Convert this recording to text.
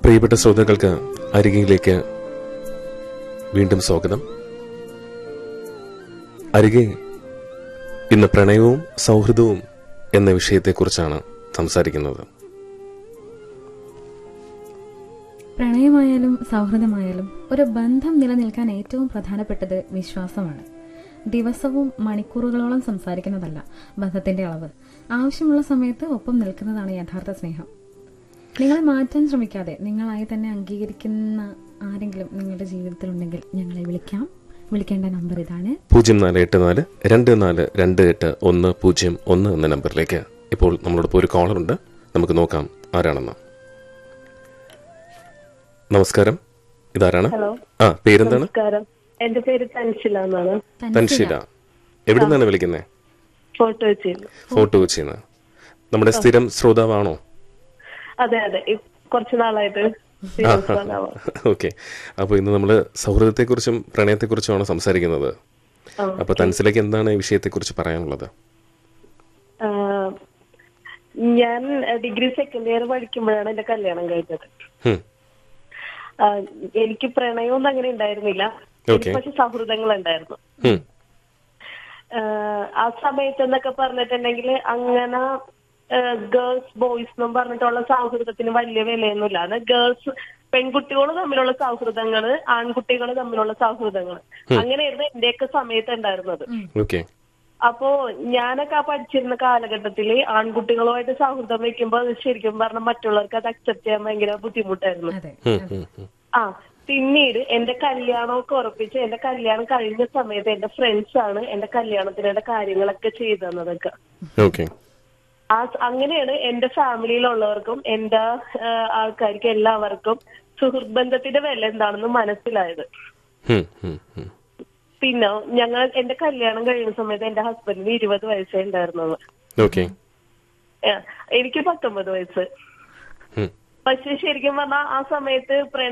പ്രിയപ്പെട്ട ശ്രോതാക്കൾക്ക് അരികയിലേക്ക് വീണ്ടും സ്വാഗതം അരികെ ഇന്ന് പ്രണയവും സൗഹൃദവും എന്ന വിഷയത്തെക്കുറിച്ചാണ് സംസാരിക്കുന്നത് പ്രണയമായാലും സൗഹൃദമായാലും ഒരു ബന്ധം നിലനിൽക്കാൻ ഏറ്റവും പ്രധാനപ്പെട്ടത് വിശ്വാസമാണ് ദിവസവും മണിക്കൂറുകളോളം സംസാരിക്കുന്നതല്ല ബന്ധത്തിന്റെ അളവ് ആവശ്യമുള്ള സമയത്ത് ഒപ്പം നിൽക്കുന്നതാണ് യഥാർത്ഥ സ്നേഹം നിങ്ങളെ മാറ്റാൻ ശ്രമിക്കാതെ നിങ്ങളായി തന്നെ അംഗീകരിക്കുന്ന ആരെങ്കിലും നിങ്ങളുടെ ജീവിതത്തിലുണ്ടെങ്കിൽ ഞങ്ങളെ വിളിക്കാം വിളിക്കേണ്ട നമ്പർ ഇതാണ് പൂജ്യം നാല് എട്ട് നാല് രണ്ട് നാല് രണ്ട് എട്ട് ഒന്ന് പൂജ്യം ഒന്ന് എന്ന നമ്പറിലേക്ക് ഇപ്പോൾ നമ്മളോടൊപ്പം ഒരു കോളറുണ്ട് നമുക്ക് നോക്കാം ആരാണെന്ന് നമസ്കാരം ഇതാരാണ് ഹലോ ആ പേരെന്താണ് നമസ്കാരം എന്റെ പേര് തൻഷില എന്നാണ് തൻഷില എവിടെ നിന്നാണ് വിളിക്കുന്നത് ഫോട്ടോ വെച്ചിൽ ഫോട്ടോ വെച്ചിന്ന് നമ്മുടെ സ്ഥിരം ശ്രോതാവാണോ അതെ അതെ ഇ- കുറച്ച് നാളായിട്ട് സ്ഥിരം സ്ഥലമാ. ഓക്കെ അപ്പോൾ ഇന്ന് നമ്മൾ സൗഹൃദത്തെക്കുറിച്ചും പ്രണയത്തെക്കുറിച്ചുമാണ് സംസാരിക്കുന്നത് ആ. അപ്പോൾ തൻസിലേക്ക് എന്താണ് ഈ വിഷയത്തെക്കുറിച്ച് പറയാനുള്ളത് ആ, ഞാൻ ഡിഗ്രി സെക്കൻഡ് ഇയർ പഠിക്കുമ്പോഴാണ് എന്റെ കല്യാണം കഴിഞ്ഞത് ഹും, ആ, എനിക്ക് പ്രണയമൊന്നും അങ്ങനെ ഉണ്ടായിരുന്നില്ല Okay. എനിക്ക് പക്ഷെ സൗഹൃദങ്ങൾ ഉണ്ടായിരുന്നു ഹും, ആ സമയത്ത് എന്നൊക്കെ പറഞ്ഞിട്ടുണ്ടെങ്കിൽ അങ്ങനെ ഗേൾസ് ബോയ്സ് എന്നും പറഞ്ഞിട്ടുള്ള സൗഹൃദത്തിന് വലിയ വിലയൊന്നുമില്ല അത് ഗേൾസ് പെൺകുട്ടികൾ തമ്മിലുള്ള സൗഹൃദങ്ങള് ആൺകുട്ടികൾ തമ്മിലുള്ള സൗഹൃദങ്ങൾ അങ്ങനെയായിരുന്നു എന്റെയൊക്കെ സമയത്ത് ഉണ്ടായിരുന്നത് ഓക്കെ അപ്പോ ഞാനൊക്കെ ആ പഠിച്ചിരുന്ന കാലഘട്ടത്തില് ആൺകുട്ടികളുമായിട്ട് സൗഹൃദം വെക്കുമ്പോ അത് ശരിക്കും പറഞ്ഞാൽ മറ്റുള്ളവർക്ക് അത് അക്സെപ്റ്റ് ചെയ്യാൻ ഭയങ്കര ബുദ്ധിമുട്ടായിരുന്നു അതെ ഹും, ഹും, ഹും. ആ പിന്നീട് എന്റെ കല്യാണമൊക്കെ ഉറപ്പിച്ച് എന്റെ കല്യാണം കഴിഞ്ഞ സമയത്ത് എന്റെ ഫ്രണ്ട്സ് ആണ് എന്റെ കല്യാണത്തിന് എന്റെ കാര്യങ്ങളൊക്കെ ചെയ്തു തന്നതൊക്കെ ഓക്കെ ആ അങ്ങനെയാണ് എന്റെ ഫാമിലിയിലുള്ളവർക്കും എന്റെ ആ, ആൾക്കാർക്ക് എല്ലാവർക്കും സുഹൃത്ത് ബന്ധത്തിന്റെ വില എന്താണെന്ന് മനസ്സിലായത് ഹും, ഹും, ഹും. പിന്നെ ഞങ്ങൾ എന്റെ കല്യാണം കഴിയുന്ന സമയത്ത് എന്റെ ഹസ്ബൻഡിന് ഇരുപത് വയസ്സേ ഉണ്ടായിരുന്നത് ഓക്കെ ആ, എനിക്ക് പത്തൊമ്പത് വയസ്സ് ഹും. പക്ഷെ ശരിക്കും പറഞ്ഞാൽ ആ സമയത്ത്